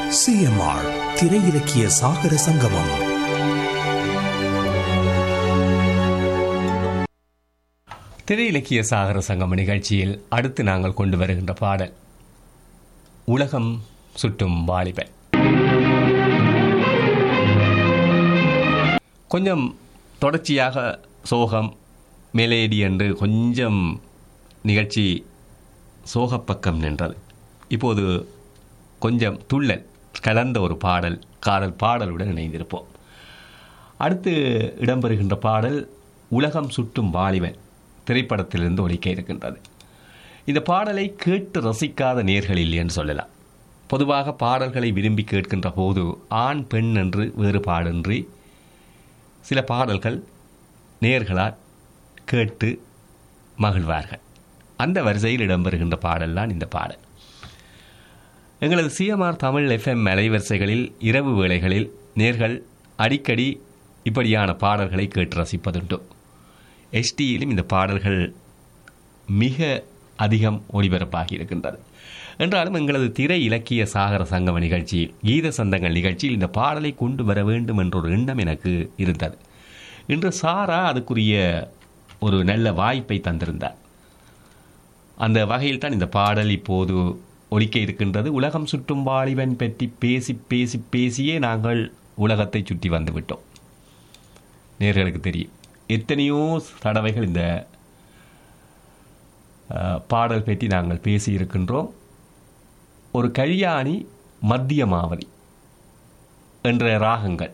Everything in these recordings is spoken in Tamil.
சிஎம்ஆர் திரை இலக்கிய சாகர சங்கமம் திரை இலக்கிய சாகர சங்கம நிகழ்ச்சியில் அடுத்து நாங்கள் கொண்டு வருகின்ற பாடல் உலகம் சுட்டும் வாலிபன் கொஞ்சம் தொடர்ச்சியாக சோகம் மெலேடி என்று கொஞ்சம் நிகழ்ச்சி சோகப்பக்கம் நின்றது இப்போது கொஞ்சம் துள்ளல் கலந்த ஒரு பாடல் காதல் பாடலுடன் இணைந்திருப்போம் அடுத்து இடம்பெறுகின்ற பாடல் உலகம் சுட்டும் வாலிபன் திரைப்படத்திலிருந்து ஒலிக்க இருக்கின்றது இந்த பாடலை கேட்டு ரசிக்காத நேர்கள் இல்லை என்று சொல்லலாம் பொதுவாக பாடல்களை விரும்பி கேட்கின்ற போது ஆண் பெண் என்று வேறுபாடின்றி சில பாடல்கள் நேர்களால் கேட்டு மகிழ்வார்கள் அந்த வரிசையில் இடம்பெறுகின்ற பாடல் இந்த பாடல் எங்களது சிஎம்ஆர் தமிழ் எஃப்எம் அலைவரிசைகளில் இரவு வேளைகளில் நேர்கள் அடிக்கடி இப்படியான பாடல்களை கேட்டு ரசிப்பதுண்டு எஸ்டியிலும் இந்த பாடல்கள் மிக அதிகம் ஒளிபரப்பாகி இருக்கின்றது என்றாலும் எங்களது திரை இலக்கிய சாகர சங்கம நிகழ்ச்சியில் கீத சந்தங்கள் நிகழ்ச்சியில் இந்த பாடலை கொண்டு வர வேண்டும் என்ற ஒரு எண்ணம் எனக்கு இருந்தது இன்று சாரா அதுக்குரிய ஒரு நல்ல வாய்ப்பை தந்திருந்தார் அந்த வகையில் தான் இந்த பாடல் இப்போது ஒலிக்க இருக்கின்றது உலகம் சுற்றும் வாலிபன் பற்றி பேசி பேசி பேசியே நாங்கள் உலகத்தை சுற்றி வந்து விட்டோம் நேர்களுக்கு தெரியும் எத்தனையோ தடவைகள் இந்த அஹ், பாடல் பற்றி நாங்கள் பேசி இருக்கின்றோம் ஒரு கல்யாணி மத்திய மாவதி என்ற ராகங்கள்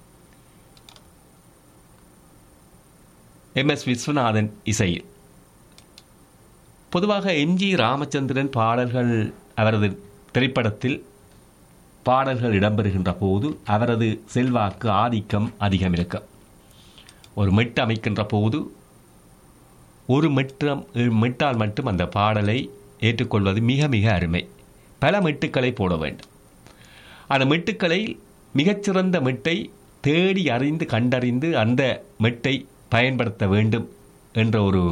எம் எஸ் விஸ்வநாதன் இசையில் பொதுவாக எம்ஜி ராமச்சந்திரன் பாடல்கள் அவரது திரைப்படத்தில் பாடல்கள் இடம்பெறுகின்ற போது அவரது செல்வாக்கு ஆதிக்கம் அதிகம் இருக்கும் ஒரு மெட்டு அமைக்கின்ற போது ஒரு மெட்டம் மெட்டால் மட்டும் அந்த பாடலை ஏற்றுக்கொள்வது மிக மிக அருமை பல மெட்டுக்களை போட வேண்டும் அந்த மெட்டுக்களை மிகச்சிறந்த மெட்டை தேடி அறிந்து கண்டறிந்து அந்த மெட்டை பயன்படுத்த வேண்டும் என்ற ஒரு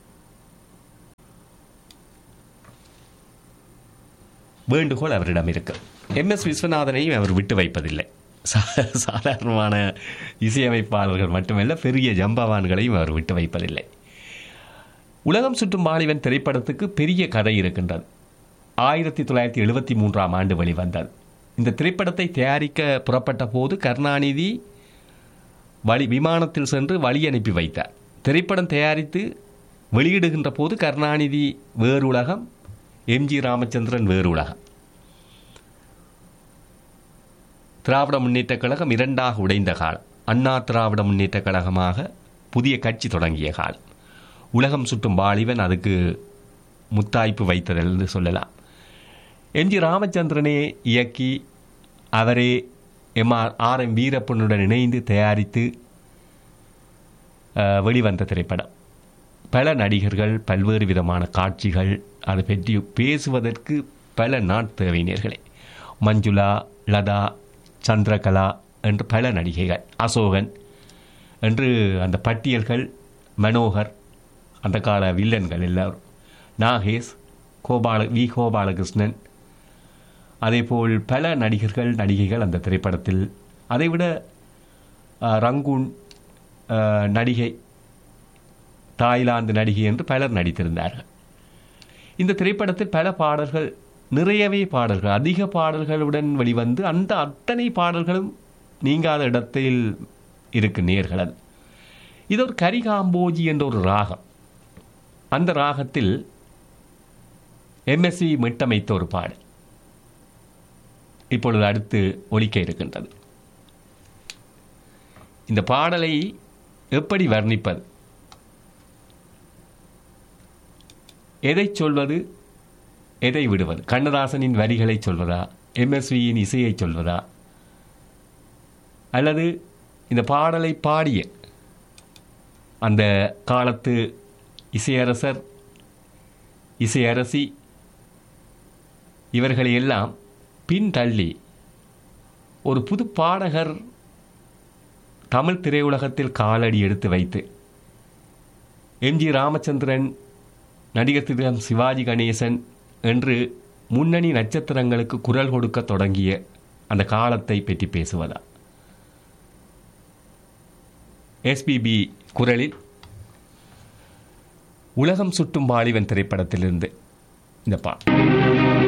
வேண்டுகோள் அவரிடம் இருக்கு எம் எஸ் விஸ்வநாதனையும் அவர் விட்டு வைப்பதில்லை சா- சாதாரணமான இசையமைப்பாளர்கள் மட்டுமல்ல பெரிய ஜம்பவான்களையும் அவர் விட்டு வைப்பதில்லை உலகம் சுற்றும் வாலிபன் திரைப்படத்துக்கு பெரிய கதை இருக்கின்றது ஆயிரத்தி தொள்ளாயிரத்தி எழுபத்தி மூன்றாம் ஆண்டு வெளிவந்தது இந்த திரைப்படத்தை தயாரிக்க புறப்பட்ட போது கருணாநிதி வழி விமானத்தில் சென்று வழி அனுப்பி வைத்தார் திரைப்படம் தயாரித்து வெளியிடுகின்ற போது கருணாநிதி வேறு உலகம் எம்ஜி ராமச்சந்திரன் வேறு உலகம் திராவிட முன்னேற்றக் கழகம் இரண்டாக உடைந்த காலம் அண்ணா திராவிட முன்னேற்றக் கழகமாக புதிய கட்சி தொடங்கிய காலம் உலகம் சுற்றும் வாலிபன் அதுக்கு முத்தாய்ப்பு வைத்தது என்று சொல்லலாம் எம்ஜி ராமச்சந்திரனே இயக்கி அவரே எம்ஆர் ஆர் எம் வீரப்பனுடன் இணைந்து தயாரித்து அஹ், வெளிவந்த திரைப்படம் பல நடிகர்கள் பல்வேறு விதமான காட்சிகள் அதை பற்றி பேசுவதற்கு பல நாட்தேவையினர்களே மஞ்சுளா லதா சந்திரகலா என்று பல நடிகைகள் அசோகன் என்று அந்த பட்டியல்கள் மனோகர் அந்த கால வில்லன்கள் எல்லாரும் நாகேஷ் கோபால வி கோபாலகிருஷ்ணன் அதேபோல் பல நடிகர்கள் நடிகைகள் அந்த திரைப்படத்தில் அதைவிட அஹ், ரங்கூன் அஹ், நடிகை தாய்லாந்து நடிகை என்று பலர் நடித்திருந்தார்கள் இந்த திரைப்படத்தில் பல பாடல்கள் நிறையவே பாடல்கள் அதிக பாடல்களுடன் வெளிவந்து அந்த அத்தனை பாடல்களும் நீங்காத இடத்தில் இருக்கு நேர்கள் இது ஒரு கரிகாம்போஜி என்ற ஒரு ராகம் அந்த ராகத்தில் எம்எஸ்சி மிட்டமைத்த ஒரு பாடல் இப்பொழுது அடுத்து ஒலிக்க இருக்கின்றது இந்த பாடலை எப்படி வர்ணிப்பது எதை சொல்வது எதை விடுவது கண்ணதாசனின் வரிகளை சொல்வதா எம்எஸ்வியின் இசையை சொல்வதா அல்லது இந்த பாடலை பாடிய அந்த காலத்து இசையரசர் இசையரசி இவர்களை எல்லாம் பின்தள்ளி ஒரு புது பாடகர் தமிழ் திரையுலகத்தில் காலடி எடுத்து வைத்து எம்ஜி ராமச்சந்திரன் நடிகர் திலகம் சிவாஜி கணேசன் என்று முன்னணி நட்சத்திரங்களுக்கு குரல் கொடுக்க தொடங்கிய அந்த காலத்தை பற்றி பேசுவதா எஸ்பிபி குரலில் உலகம் சுட்டும் வாலிபன் திரைப்படத்திலிருந்து இந்த பா